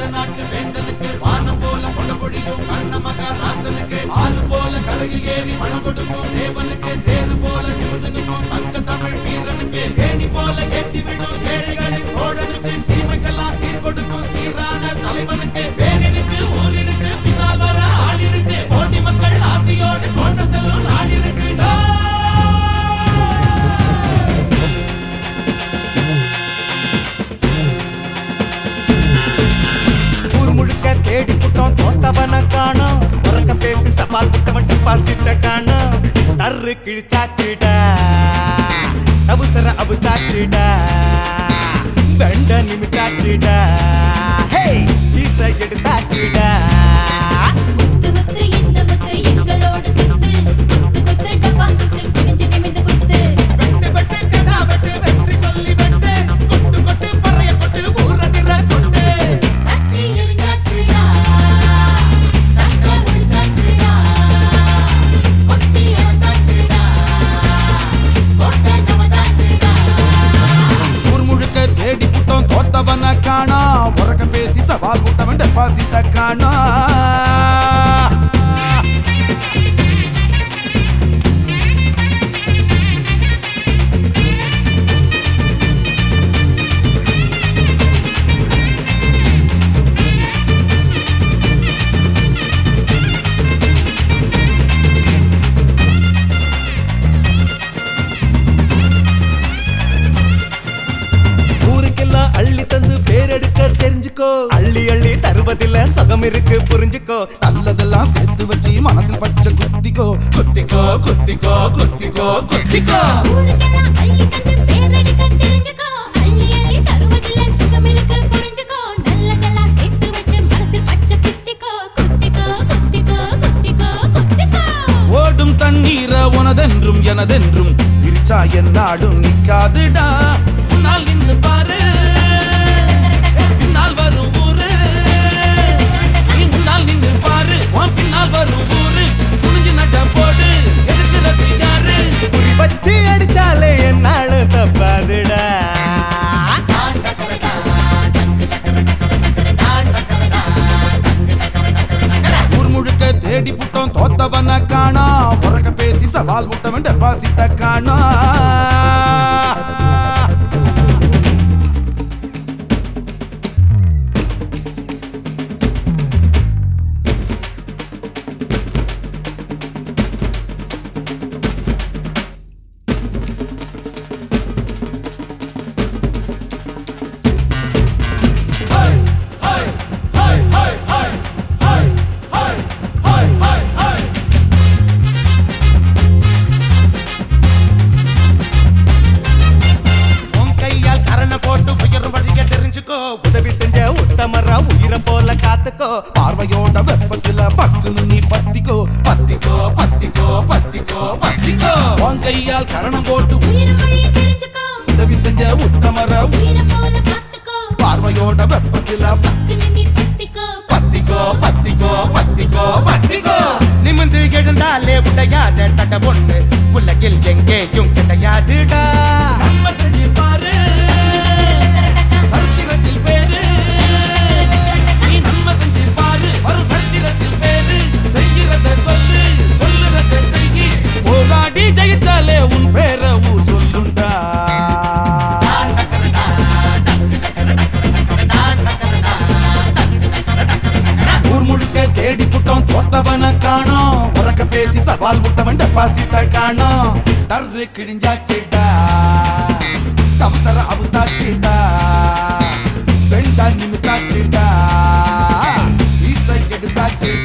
நாட்டு வேந்தனுக்கு வானம் போல கொண்ட பொழியும் கண்ண மகாராசனுக்கு ஆறு போல கரையில் ஏறி மனம் கொடுக்கும் தேவனுக்கு தேரு போல நிமிடனுக்கும் தங்க தமிழ் வீரனுக்கு ஏணி போல ஏற்றி விடும் ஏழைகளின் தோழனுக்கு சீமைக்கெல்லாம் சீர் கொடுக்கும் சீரான தலைவனுக்கு பேரிருக்கு ஊரிருக்கு பின்னால் வர ஆளிருக்கு கோடி மக்கள் ஆசையோடு கோட்ட செல்லும் நாடிருக்கு ஊர் முழுக்க தேடி புட்டோம் தோத்தவன காணோம் உறக்க பேசி சவால் விட்டவன் டிபாசிட்ட காணோம் டர்ரு கிழிச்சாச்சுடா அவசர அவுத்தாச்சுடா வெண்ட நிமிட்டாச்சுடா ஹே பீச எடுத்தாச்சுடா குத்து குத்து இந்த குத்து எங்களோட சுத்து குத்து குத்து டப்பா சுத்து குனிஞ்சு நிமிந்து குத்து வெட்டு வெட்டு கடா வெட்டு வெற்றி சொல்லி வெட்டு கொட்டு கொட்டு பறைய கொட்டு ஊரஜிர கொட்டு தட்டி எரிஞ்சாச்சுடா தட்ட முடிச்சாச்சுடா கொட்டி எழுந்தாச்சுடா கொட்ட நமதாச்சுடா ஊர் முழுக்க தேடி புட்டோம் தோத்தவன காணா உறக்க பேசி சவால் விட்டவன் டெபாசிட்ட காணா ஊருக்கெல்லாம் அள்ளி தந்து பேரெடுக்க தெரிஞ்சுக்கோ அள்ளி அள்ளி தருவதில்ல சுகம் இருக்கு புரிஞ்சுக்கோ நல்லதெல்லாம் சேர்த்து வச்சு மனசில் பச்சை குத்திக்கோ குத்திக்கோ குத்திக்கோ குத்திக்கோ குத்திக்கோ ஊருக்கெல்லாம் அள்ளி தந்து பேரெடுக்க தெரிஞ்சுக்கோ அள்ளி அள்ளி தருவதில்ல சுகம் இருக்கு புரிஞ்சுக்கோ நல்லதெல்லாம் சேர்த்து வச்சு மனசில் பச்சை குத்திக்கோ குத்திக்கோ குத்திக்கோ குத்திக்கோ குத்திக்கோ ஓடும் தண்ணீர உனதென்றும் எனதென்றும் பிரிச்சா என்னாலும் நிக்காதுடா முன்னால் நின்னு பாரு பின்னால் வரும் ஊரு நீ முன்னால் நின்னு பாரு உன் பின்னால் வரும் ஊரு துணிஞ்சு நட்ட போடு எதிர்க்கிறது யாரு குறி வச்சு அடிச்சாலே என்னாலும் தப்பாதுடா ஊர் முழுக்க தேடி புட்டோம் தோத்தவன காணா உறக்க பேசி சவால் விட்டவன் டெபாசிட்ட காணா உன் கையால் கரண போட்டு உயர் வழிய தெரிஞ்சுக்கோ உதவி செஞ்ச உத்தமரா உயிரை போல காத்துக்கோ பார்வையோட வெப்பத்துல பக்குன்னு நீ பத்திக்கோ பத்திக்கோ பத்திக்கோ பத்திக்கோ பத்திக்கோ உன் கையால் கரணம் போட்டு உயிர் வழி தெரிஞ்சுக்கோ உதவி செஞ்ச உத்தமர உயிரை போல காத்துக்கோ பார்வையோட வெப்பத்துல பக்குன்னு நீ பத்திக்கோ பத்திக்கோ பத்திக்கோ பத்திக்கோ பத்திக்கோ நிமிந்து எழுந்தாலே உடையாத தட ஒண்ணு உலகில் எங்கேயும் கிடையாதுடா நன்மை செஞ்சு பாரு சரித்திரத்தில் பேரு நீ நன்மை செஞ்சு பாரு வரும் சரித்திரத்தில் பேரு செய்கிறத சொல்லு சொல்லுறத செய்யி போராடி ஜெயிச்சாலே உன் பேர ஊர் சொல்லுண்டா ஊர் முழுக்க தேடி புட்டோம் தோத்தவன காணோம் உறக்க பேசி சவால் விட்டவன் டெபாசிட்ட காணோம் டர்ரு கிழிஞ்சாச்சிடா தம்சர அவுத்தாச்சிடா பெண்டா நிமித்தாச்சிடா ஈசை எடுத்தாச்சிடா